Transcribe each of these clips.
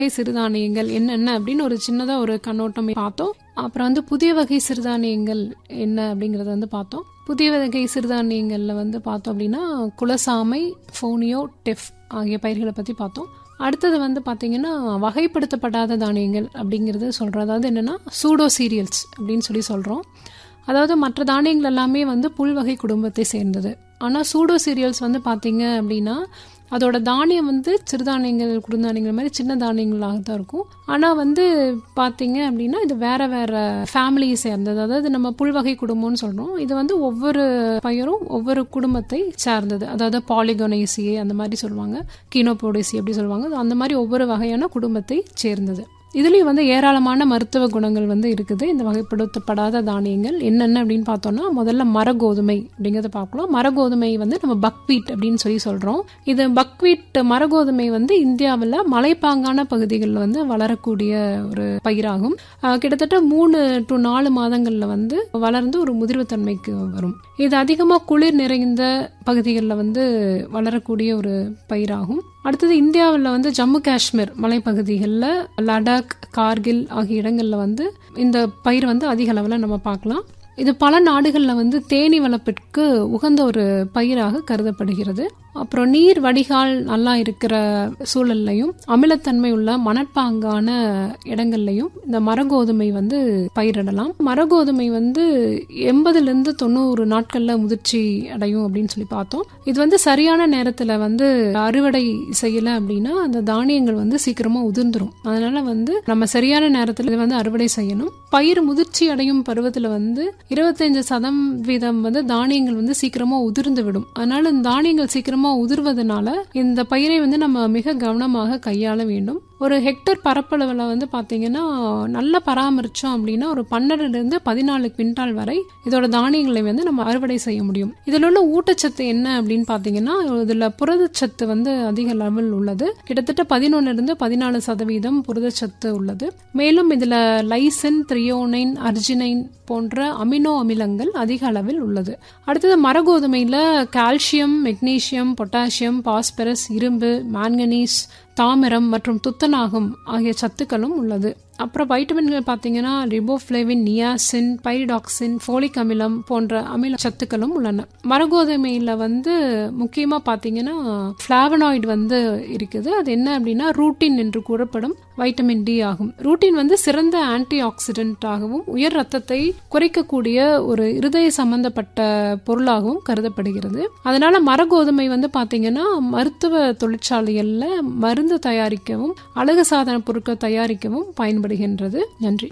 வகை சிறுதானியங்கள் என்னென்ன அப்படின்னு ஒரு சின்னதா ஒரு கண்ணோட்டம் பார்த்தோம் அப்புறம் வந்து புதிய வகை சிறுதானியங்கள் என்ன அப்படிங்கறத வந்து பார்த்தோம் புதிய வகை சிறுதானியங்கள்ல வந்து பார்த்தோம் அப்படின்னா குலசாமை ஃபோனியோ டெஃப் ஆகிய பயிர்களை பத்தி பார்த்தோம் அடுத்தது வந்து பார்த்தீங்கன்னா வகைப்படுத்தப்படாத தானியங்கள் அப்படிங்கிறது சொல்கிறோம் அதாவது என்னென்னா சூடோ சீரியல்ஸ் அப்படின்னு சொல்லி சொல்கிறோம் அதாவது மற்ற தானியங்கள் எல்லாமே வந்து புல்வகை குடும்பத்தை சேர்ந்தது ஆனால் சூடோ சீரியல்ஸ் வந்து பார்த்தீங்க அப்படின்னா அதோட தானியம் வந்து சிறுதானியங்கள் குறுந்தானியங்கள் மாதிரி சின்ன தானியங்களாக தான் இருக்கும் ஆனால் வந்து பார்த்தீங்க அப்படின்னா இது வேற வேற ஃபேமிலியை சேர்ந்தது அதாவது நம்ம புல்வகை குடும்பம்னு சொல்கிறோம் இது வந்து ஒவ்வொரு பயிரும் ஒவ்வொரு குடும்பத்தை சார்ந்தது அதாவது பாலிகோனைசி அந்த மாதிரி சொல்லுவாங்க கீனோபோடேசி அப்படி சொல்லுவாங்க அந்த மாதிரி ஒவ்வொரு வகையான குடும்பத்தை சேர்ந்தது இதுலேயும் வந்து ஏராளமான மருத்துவ குணங்கள் வந்து இருக்குது இந்த வகைப்படுத்தப்படாத தானியங்கள் என்னென்ன அப்படின்னு பார்த்தோம்னா முதல்ல மரகோதுமை அப்படிங்கிறத பார்க்கலாம் மரகோதுமை வந்து நம்ம பக்வீட் அப்படின்னு சொல்லி சொல்கிறோம் இது பக்வீட் மரகோதுமை வந்து இந்தியாவில் மலைப்பாங்கான பகுதிகளில் வந்து வளரக்கூடிய ஒரு பயிராகும் ஆஹ் கிட்டத்தட்ட மூணு டு நாலு மாதங்களில் வந்து வளர்ந்து ஒரு முதிர்வுத்தன்மைக்கு வரும் இது அதிகமாக குளிர் நிறைந்த பகுதிகளில் வந்து வளரக்கூடிய ஒரு பயிராகும் அடுத்தது இந்தியாவில் வந்து ஜம்மு காஷ்மீர் மலைப்பகுதிகளில் லடாக் கார்கில் ஆகிய இடங்களில் வந்து இந்த பயிர் வந்து அதிக அளவில் நம்ம பார்க்கலாம் இது பல நாடுகளில் வந்து தேனி வளர்ப்பிற்கு உகந்த ஒரு பயிராக கருதப்படுகிறது அப்புறம் நீர் வடிகால் நல்லா இருக்கிற சூழல்லையும் அமிலத்தன்மை உள்ள மணற்பாங்கான இடங்கள்லையும் இந்த மரகோதுமை வந்து பயிரிடலாம் மரகோதுமை வந்து எண்பதுலேருந்து தொண்ணூறு நாட்களில் முதிர்ச்சி அடையும் அப்படின்னு சொல்லி பார்த்தோம் இது வந்து சரியான நேரத்தில் வந்து அறுவடை செய்யலை அப்படின்னா அந்த தானியங்கள் வந்து சீக்கிரமாக உதிர்ந்துரும் அதனால வந்து நம்ம சரியான நேரத்தில் இதை வந்து அறுவடை செய்யணும் பயிர் முதிர்ச்சி அடையும் பருவத்தில் வந்து இருபத்தஞ்சு சதவீதம் வந்து தானியங்கள் வந்து சீக்கிரமாக உதிர்ந்து விடும் அதனால இந்த தானியங்கள் சீக்கிரமாக உதிர்வதனால இந்த பயிரை வந்து நம்ம மிக கவனமாக கையாள வேண்டும் ஒரு ஹெக்டர் பரப்பளவில் வந்து பார்த்தீங்கன்னா நல்லா பராமரித்தோம் அப்படின்னா ஒரு பன்னெண்டுலேருந்து பதினாலு குவிண்டால் வரை இதோட தானியங்களை வந்து நம்ம அறுவடை செய்ய முடியும் இதில் உள்ள ஊட்டச்சத்து என்ன அப்படின்னு பார்த்தீங்கன்னா இதில் புரதச்சத்து வந்து அதிக லெவல் உள்ளது கிட்டத்தட்ட பதினொன்னுலேருந்து பதினாலு சதவீதம் புரதச்சத்து உள்ளது மேலும் இதில் லைசன் த்ரியோனைன் அர்ஜினைன் போன்ற அமினோ அமிலங்கள் அதிக அளவில் உள்ளது அடுத்தது மரகோதுமையில் கால்சியம் மெக்னீசியம் பொட்டாசியம் பாஸ்பரஸ் இரும்பு மாங்கனீஸ் தாமிரம் மற்றும் துத்தநாகம் ஆகிய சத்துக்களும் உள்ளது அப்புறம் வைட்டமின்கள் பார்த்தீங்கன்னா ரிபோஃப்ளேவின் நியாசின் பைரிடாக்சின் ஃபோலிக் அமிலம் போன்ற அமில சத்துக்களும் உள்ளன மரகோதுமையில் வந்து முக்கியமாக பார்த்தீங்கன்னா ஃப்ளாவனாய்டு வந்து இருக்குது அது என்ன அப்படின்னா ரூட்டின் என்று கூறப்படும் வைட்டமின் டி ஆகும் ரூட்டின் வந்து சிறந்த ஆன்டி ஆக்சிடென்ட்டாகவும் உயர் ரத்தத்தை குறைக்கக்கூடிய ஒரு இருதய சம்பந்தப்பட்ட பொருளாகவும் கருதப்படுகிறது அதனால மரகோதுமை வந்து பார்த்தீங்கன்னா மருத்துவ தொழிற்சாலைகளில் மருந்து தயாரிக்கவும் அழகு சாதன பொருட்கள் தயாரிக்கவும் பயன்படுகின்றது நன்றி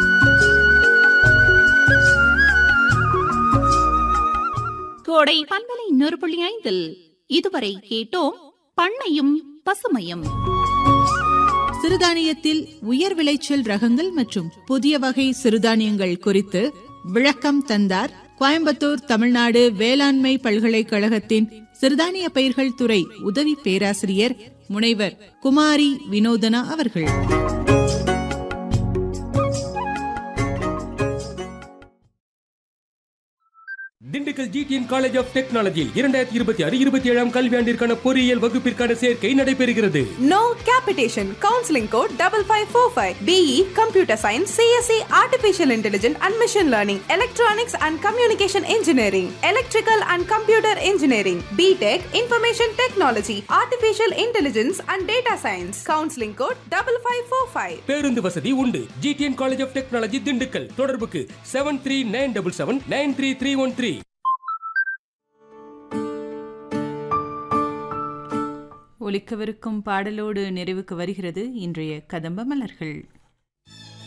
கோடை பண்பலை நூறு புள்ளி ஐந்தில் இதுவரை கேட்டோம் பண்ணையும் பசுமையும் சிறுதானியத்தில் உயர் விளைச்சல் ரகங்கள் மற்றும் புதிய வகை சிறுதானியங்கள் குறித்து விளக்கம் தந்தார் கோயம்புத்தூர் தமிழ்நாடு வேளாண்மை பல்கலைக்கழகத்தின் சிறுதானிய பயிர்கள் துறை உதவி பேராசிரியர் முனைவர் குமாரி வினோதனா அவர்கள் திண்டுக்கல் ஜிடிஎன் காலேஜ் ஆஃப் டெக்னாலஜியில் இரண்டாயிரத்தி இருபத்தி ஆறு இருபத்தி ஏழாம் கல்வியாண்டிற்கான பொறியியல் வகுப்பிற்கான சேர்க்கை நடைபெறுகிறது No capitation. Counseling code double five four five. BE Computer Science, CSE Artificial Intelligence and Machine Learning, Electronics and Communication Engineering, Electrical and Computer Engineering, BTech Information Technology, Artificial Intelligence and Data Science. Counseling code double five four five. பேருந்து வசதி உண்டு GTN college of technology Dindigul தொடர்புக்கு seven three nine double seven nine three three one three ஒலிக்கவிருக்கும் பாடலோடு நிறைவுக்கு வருகிறது இன்றைய கதம்ப மலர்கள்